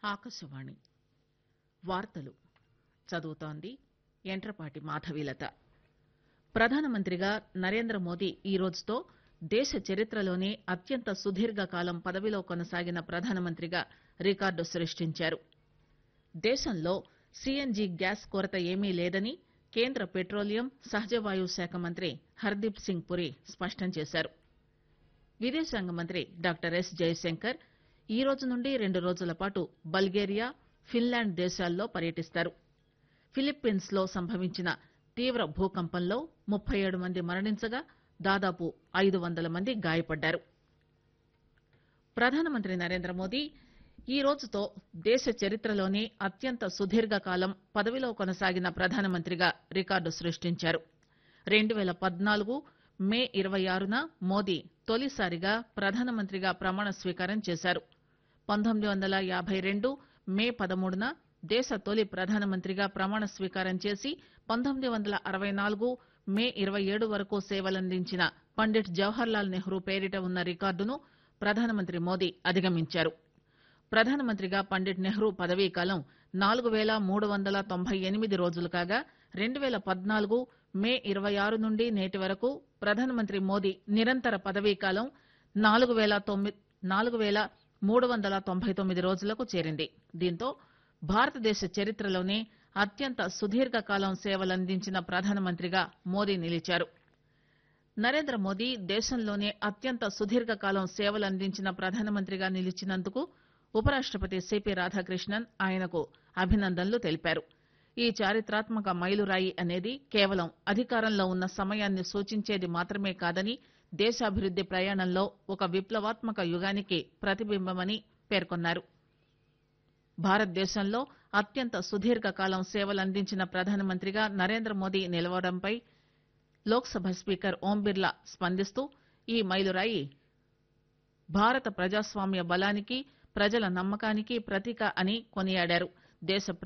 ఆకాశవాణి వార్తలు చదువుతోంది యంట్రపాటి మాధవీలత ప్రధానమంత్రిగా నరేంద్ర మోదీ ఈ రోజుతో దేశ చరిత్రలోనే అత్యంత సుదీర్ఘకాలం పదవిలో కొనసాగిన ప్రధానమంత్రిగా రికార్డు సృష్టించారు దేశంలో సీఎన్జీ గ్యాస్ కొరత ఏమీ లేదని కేంద్ర పెట్రోలియం సహజవాయువు శాఖ మంత్రి హర్దీప్ సింగ్ పురి స్పష్టం చేశారు విదేశాంగ మంత్రి డాక్టర్ ఎస్ జయశంకర్ ఈ రోజు నుండి రెండు రోజుల పాటు బల్గేరియా ఫిన్లాండ్ దేశాల్లో పర్యటిస్తారు ఫిలిప్పీన్స్ లో సంభవించిన తీవ్ర భూకంపంలో ముప్పై ఏడు మంది మరణించగా దాదాపు ఐదు వందల మంది గాయపడ్డారు ప్రధానమంత్రి నరేంద్ర మోదీ ఈ రోజుతో దేశ చరిత్రలోనే అత్యంత సుదీర్ఘకాలం పదవిలో కొనసాగిన ప్రధానమంత్రిగా రికార్డు సృష్టించారు రెండు పేల పద్నాలుగు మే ఇరవై ఆరున మోదీ తొలిసారిగా ప్రధానమంత్రిగా ప్రమాణ స్వీకారం చేశారు పంతొమ్మిది వందల యాబై రెండు మే పదమూడున దేశ తొలి ప్రధానమంత్రిగా ప్రమాణ స్వీకారం చేసి పంతొమ్మిది వందల అరవై నాలుగు మే ఇరవై ఏడు వరకు సేవలందించిన పండిట్ జవహర్ లాల్ నెహ్రూ పేరిట ఉన్న రికార్డును ప్రధానమంత్రి మోదీ అధిగమించారు ప్రధానమంత్రిగా పండిట్ నెహ్రూ పదవీకాలం నాలుగు పేల మూడు వందల తొంభై ఎనిమిది రోజులు కాగా రెండు పేల పద్నాలుగు మే ఇరవై ఆరు నుండి నేటి వరకు ప్రధానమంత్రి మోదీ నిరంతర పదవీకాలం నాలుగు పేల తొమ్మిది నాలుగు పేల మూడు వందల తొంభై తొమ్మిది రోజులకు చేరింది దీంతో భారతదేశ చరిత్రలోనే అత్యంత సుదీర్ఘకాలం సేవలందించిన ప్రధానమంత్రిగా మోదీ నిలిచారు నరేంద్ర మోదీ దేశంలోనే అత్యంత సుదీర్ఘకాలం సేవలందించిన ప్రధానమంత్రిగా నిలిచినందుకు ఉపరాష్టపతి సిపి రాధాకృష్ణన్ ఆయనకు అభినందనలు తెలిపారు ఈ చారిత్రాత్మక మైలురాయి అనేది కేవలం అధికారంలో ఉన్న సమయాన్ని సూచించేది మాత్రమే కాదని దేశాభివృద్ది ప్రయాణంలో ఒక విప్లవాత్మక యుగానికి ప్రతిబింబమని పేర్కొన్నారు భారతదేశంలో అత్యంత సుదీర్ఘకాలం సేవలందించిన ప్రధానమంత్రిగా నరేంద్ర మోదీ నిలవడంపై లోక్ సభ స్పీకర్ ఓం బిర్లా స్పందిస్తూ ఈ మైలురాయి భారత ప్రజాస్వామ్య బలానికి ప్రజల నమ్మకానికి ప్రతీక అని కొనియాడారు దేశ